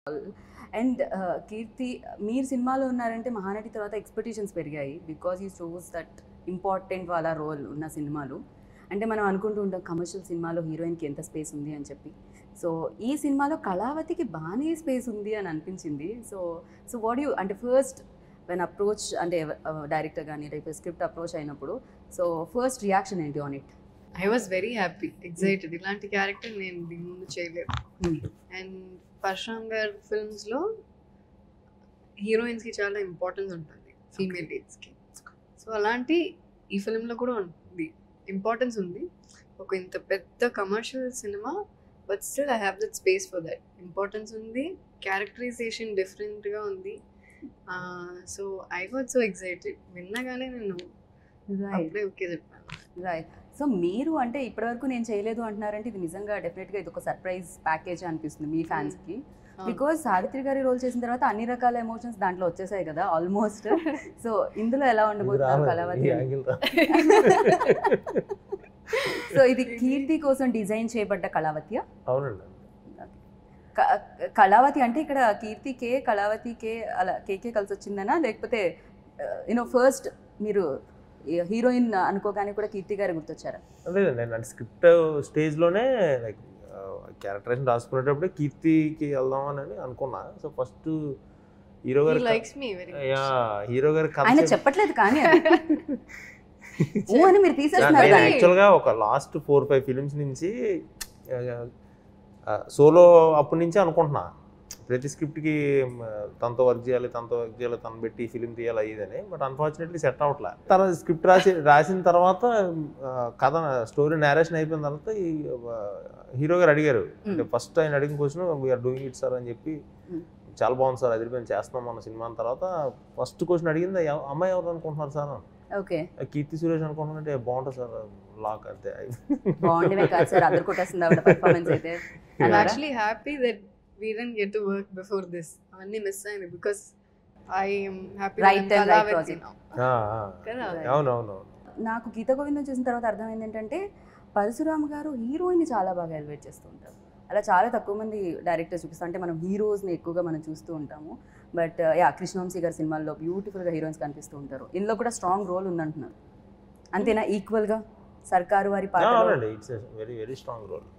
And కీర్తి మీరు సినిమాలో ఉన్నారంటే మహానటి తర్వాత ఎక్స్పెక్టేషన్స్ పెరిగాయి because you shows that important వాళ్ళ రోల్ ఉన్న సినిమాలు అంటే మనం అనుకుంటూ ఉంటాం కమర్షియల్ సినిమాలో హీరోయిన్కి ఎంత స్పేస్ ఉంది అని చెప్పి సో ఈ సినిమాలో కళావతికి బాగానే స్పేస్ ఉంది అని అనిపించింది సో సో వాట్ యూ అంటే ఫస్ట్ వెన్ అప్రోచ్ అంటే డైరెక్టర్ కానీ లేకపోతే స్క్రిప్ట్ అప్రోచ్ అయినప్పుడు సో ఫస్ట్ రియాక్షన్ ఏంటి on it I was very happy excited ఇలాంటి క్యారెక్టర్ నేను దీని ముందు చేయలేదు అండ్ పరశురామ్ గారి ఫిల్మ్స్లో హీరోయిన్స్కి చాలా ఇంపార్టెన్స్ ఉంటుంది ఫీమేల్ లీడ్స్కి సో అలాంటి ఈ ఫిల్మ్లో కూడా ఉంది ఇంపార్టెన్స్ ఉంది ఒక ఇంత పెద్ద commercial cinema but still I have that space for that importance ఉంది క్యారెక్టరైజేషన్ డిఫరెంట్గా ఉంది so I was so excited విన్నగానే నేను రైట్ అప్పుడే ఓకే చెప్పాను రైట్ సో మీరు అంటే ఇప్పటివరకు నేను చేయలేదు అంటున్నారంటే ఇది నిజంగా డెఫినెట్గా ఇది ఒక సర్ప్రైజ్ ప్యాకేజ్ అనిపిస్తుంది మీ ఫ్యాన్స్కి బికాజ్ సావిత్రి గారి రోల్ చేసిన తర్వాత అన్ని రకాల ఎమోషన్స్ దాంట్లో వచ్చేసాయి కదా ఆల్మోస్ట్ సో ఇందులో ఎలా ఉండబోతున్నారు కళావతి సో ఇది కీర్తి కోసం డిజైన్ చేయబడ్డ కళావతియా అవునండి క- కళావతి అంటే ఇక్కడ కీర్తి కే కళావతి కే అలా కేకే కలిసి వచ్చిందనా లేకపోతే యూనో ఫస్ట్ మీరు హీరోయిన్ అనుకోగానే కూడా కీర్తి గారు గుర్తొచ్చారా లేదు నేను అంటే స్క్రిప్ట్ స్టేజ్లోనే లైక్ క్యారెక్టరేషన్ రాసుకునేటప్పుడే కీర్తికి వెళ్దామని అని అనుకున్నా సో ఫస్ట్ హీరో హీ గారు likes me very yeah hero గారి ఆయన కథ చెప్పట్లేదు కానీ అది. ఊ అని మీరు తీసేస్తున్నారు నేను దాన్ని. యాక్చువల్గా ఒక లాస్ట్ ఫోర్ ఫైవ్ ఫిలిమ్స్ నుంచి సోలో అప్పటి నుంచి అనుకుంటున్నా ప్రతి స్క్రిప్ట్కి తనతో వర్క్ చేయాలి తనతో వర్క్ చేయాలి తను పెట్టి ఫిలిం తీయాలి అయ్యేదని బట్ అన్ఫార్చునేట్లీ సెట్ అవ్వట్లే తర్వాత స్క్రిప్ట్ రాసి రాసిన తర్వాత ఆ, కథ స్టోరీ నేరేషన్ అయిపోయిన తర్వాత ఈ హీరో గారు అడిగారు అంటే ఫస్ట్ ఆయన అడిగిన question we are doing it sir అని చెప్పి Hmm. చాలా బాగుంది సార్ అదిరిపోయింది చేస్తున్నాం మన సినిమా అన్న తర్వాత ఫస్ట్ క్వశ్చన్ అడిగింది "ఎవ- అమ్మాయి ఎవరు అనుకుంటున్నారు సార్ అని. ఓకే కీర్తి సురేష్ అనుకుంటున్నట్టే బాగుంటుంది సార్ లాక్ అంతే బాగుండేవే కాదు సార్ అద్దరు కొట్టేస్తుంది ఆవిడ పర్ఫార్మెన్స్ అయితే ఐమ్ అన్నారా? Actually happy that we didn't get to work before this అవన్నీ మిస్ అయింది because I'm happy Right time, right project. ఆ, ఆ. కదా అవునవును నాకు గీత గోవిందం చూసిన తర్వాత అర్థమైంది ఏంటంటే పరశురామ్ గారు హీరోయిన్ని చాలా బాగా ఎలివేట్ చేస్తూ ఉంటారు అలా చాలా తక్కువ మంది డైరెక్టర్స్ చూపిస్తారు అంటే మనం హీరోస్ని ఎక్కువగా మనం చూస్తూ ఉంటాము బట్ యా కృష్ణవంశీ గారి సినిమాల్లో బ్యూటిఫుల్గా హీరోయిన్స్ కనిపిస్తూ ఉంటారు ఇందులో కూడా స్ట్రాంగ్ రోల్ ఉందంటున్నారు అంతేనా ఈక్వల్గా సర్కారు వారి పాట అవునండి it's very very strong role